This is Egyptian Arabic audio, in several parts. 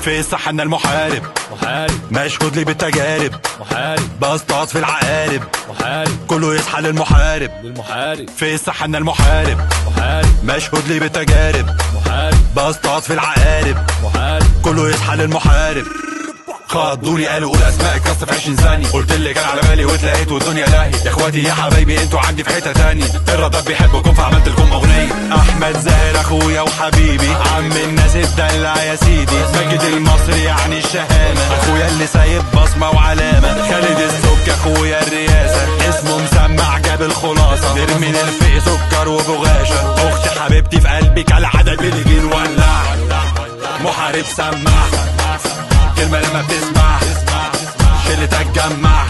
في السحن المحارب محارب مشهود لي بالتجارب محارب بصطاد في العقارب محارب كله يصحى للمحارب للمحارب في السحن المحارب محارب مشهود لي بالتجارب محارب بصطاد في العقارب محارب كله يصحى للمحارب خضوني قالوا قول اسماء الكاست في 20 ثانية قلت اللي كان على بالي واتلقيت والدنيا لاهي يا اخواتي يا حبايبي انتوا عندي في حتة تانية الرادار بيحبكم فعملت لكم اغنية احمد زاهر اخويا وحبيبي عم الناس الدلع يا سيدي ماجد المصري يعني الشهامة اخويا اللي سايب بصمة وعلامة خالد السك اخويا الرئاسة اسمه مسمع جاب الخلاصة نرمين الفقي سكر وبغاشة اختي حبيبتي في قلبي كالعادة بنيجي نولع محارب سماع كلمة لما بتسمع شلة تجمع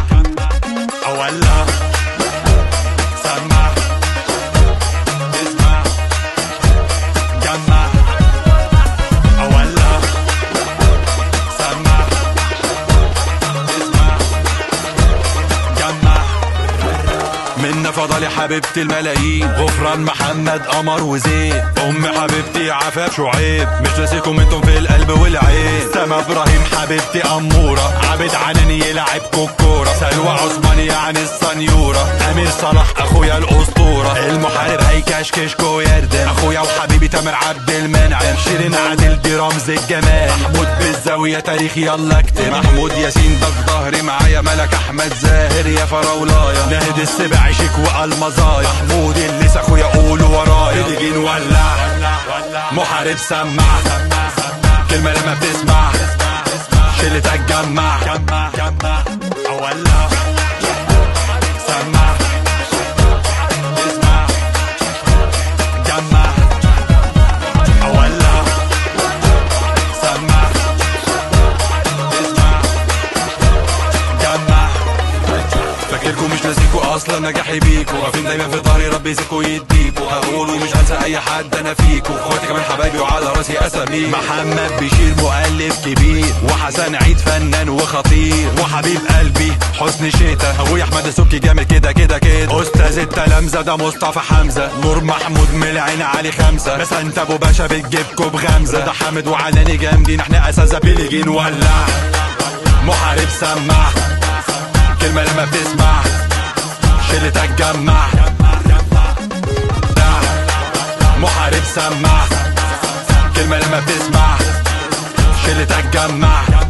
أولع سمع اسمع جمع أولع سمع اسمع جمع منا فضل يا حبيبتي الملايين غفران محمد قمر وزين ام حبيبتي عفاف شعيب مش ناسيكم انتم في القلب والعين سما ابراهيم حبيبتي اموره عابد عناني يلعب كوكوره سلوى عثمان يعني السنيوره امير صلاح اخويا الاسطوره المحارب هيكشكش ويردم اخويا وحبيبي تامر عبد المنعم شيرين عادل دي رمز الجمال محمود بالزاويه تاريخ يلا اكتب محمود ياسين ده في ظهري معايا ملك احمد زاهر يا فراولايا ناهد السبع شيك والمزايا محمود اللي اخويا قولوا ورايا تيجي نولع محارب سمع كلمه لما بتسمع شلة تجمع اولع سمع اسمع جمع اولع سمع اسمع جمع فاكركم مش ناسيكوا اصلا نجاحي بيكوا واقفين دايما في ظهري ربي يزيكوا يديكوا هقول ومش هنسى اي حد انا فيكوا اخواتي كمان حبايبي وعلى راسي اسامي محمد بشير مؤلف كبير وحسن عيد فنان وخطير وحبيب قلبي حسن شيتا ابويا احمد السبكي جامد كده كده كده استاذ التلامذه ده مصطفى حمزه نور محمود من العين علي خمسه بس انت ابو باشا بتجيبكوا بغمزه رضا حامد وعلاني جامدين احنا اساسا بيجي نولع محارب سمع كلمة لما بتسمع شلة تجمع محارب سمع كلمة لما بتسمع شلة تجمع